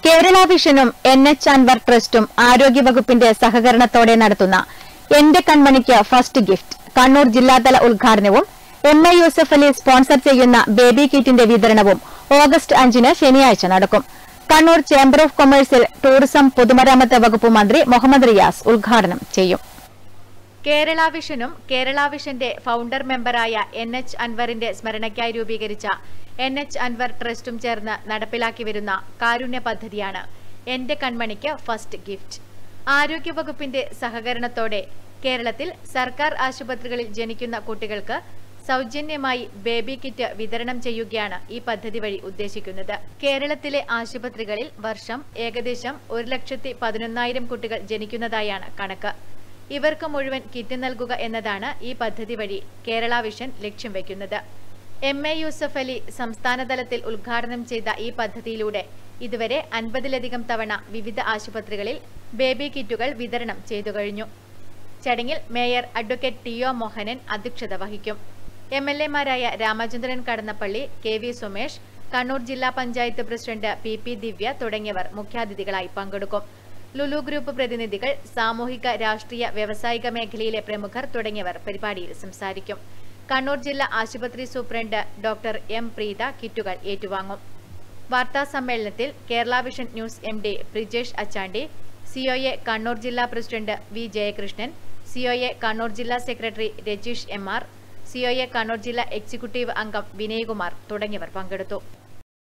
കേരള വിഷനും N H Anvar ട്രസ്റ്റും ആരോഗ്യവകുപ്പിന്റെ സഹകരണത്തോടെ നടത്തുന്ന എന്റെ കൺമണിക്ക് ഫസ്റ്റ് ഗിഫ്റ്റ് കണ്ണൂർ ജില്ലാതല ഉദ്ഘാടനവും M A Yusuff Ali sponsor ചെയ്യുന്ന ബേബി കിറ്റിന്റെ വിതരണവും ഓഗസ്റ്റ് അഞ്ചിന് ശനിയാഴ്ച നടക്കും കണ്ണൂർ ചേംബർ ഓഫ് കൊമേഴ്സിൽ ടൂറിസം പൊതുമരാമത്ത് വകുപ്പ് മന്ത്രി മുഹമ്മദ് റിയാസ് ഉദ്ഘാടനം ചെയ്യും കേരള വിഷനും കേരള വിഷന്റെ ഫൗണ്ടർ മെമ്പറായ എൻ എച്ച് അൻവറിന്റെ സ്മരണയ്ക്കായി രൂപീകരിച്ച എൻ എച്ച് അൻവർ ട്രസ്റ്റും ചേർന്ന് നടപ്പിലാക്കി വരുന്ന കാരുണ്യ പദ്ധതിയാണ് എന്റെ കൺമണിക്ക് ഫസ്റ്റ് ഗിഫ്റ്റ് ആരോഗ്യവകുപ്പിന്റെ സഹകരണത്തോടെ കേരളത്തിൽ സർക്കാർ ആശുപത്രികളിൽ ജനിക്കുന്ന കുട്ടികൾക്ക് സൗജന്യമായി ബേബി കിറ്റ് വിതരണം ചെയ്യുകയാണ് ഈ പദ്ധതി വഴി ഉദ്ദേശിക്കുന്നത് കേരളത്തിലെ ആശുപത്രികളിൽ വർഷം ഏകദേശം ഒരു ലക്ഷത്തി പതിനൊന്നായിരം കുട്ടികൾ ജനിക്കുന്നതായാണ് കണക്ക് ഇവർക്ക് മുഴുവൻ കിറ്റ് നൽകുക എന്നതാണ് ഈ പദ്ധതി വഴി കേരള വിഷൻ ലക്ഷ്യം വയ്ക്കുന്നത് എം എ യൂസഫ് അലി സംസ്ഥാനതലത്തിൽ ഉദ്ഘാടനം ചെയ്ത ഈ പദ്ധതിയിലൂടെ ഇതുവരെ അൻപതിലധികം തവണ വിവിധ ആശുപത്രികളിൽ ബേബി കിറ്റുകൾ വിതരണം ചെയ്തു കഴിഞ്ഞു ചടങ്ങിൽ mayor advocate T O Mohanan അധ്യക്ഷത വഹിക്കും എം എൽ എമാരായ രാമചന്ദ്രൻ കടന്നപ്പള്ളി കെ വി സുമേഷ് കണ്ണൂർ ജില്ലാ panchayat president P P Divya തുടങ്ങിയവർ മുഖ്യാതിഥികളായി പങ്കെടുക്കും ലുലു ഗ്രൂപ്പ് പ്രതിനിധികൾ സാമൂഹിക രാഷ്ട്രീയ വ്യവസായിക മേഖലയിലെ പ്രമുഖർ തുടങ്ങിയവർ പരിപാടിയിൽ സംസാരിക്കും കണ്ണൂർ ജില്ലാ ആശുപത്രി സൂപ്രണ്ട് ഡോക്ടർ എം പ്രീത കിറ്റുകൾ ഏറ്റുവാങ്ങും വാർത്താ സമ്മേളനത്തിൽ Kerala vision news M D Brijesh Achandi COA Kannur ജില്ലാ president V Jayakrishnan COA Kannur ജില്ലാ secretary Rajeesh M R COA Kannur ജില്ലാ എക്സിക്യൂട്ടീവ് അംഗം വിനയകുമാർ തുടങ്ങിയവർ പങ്കെടുത്തു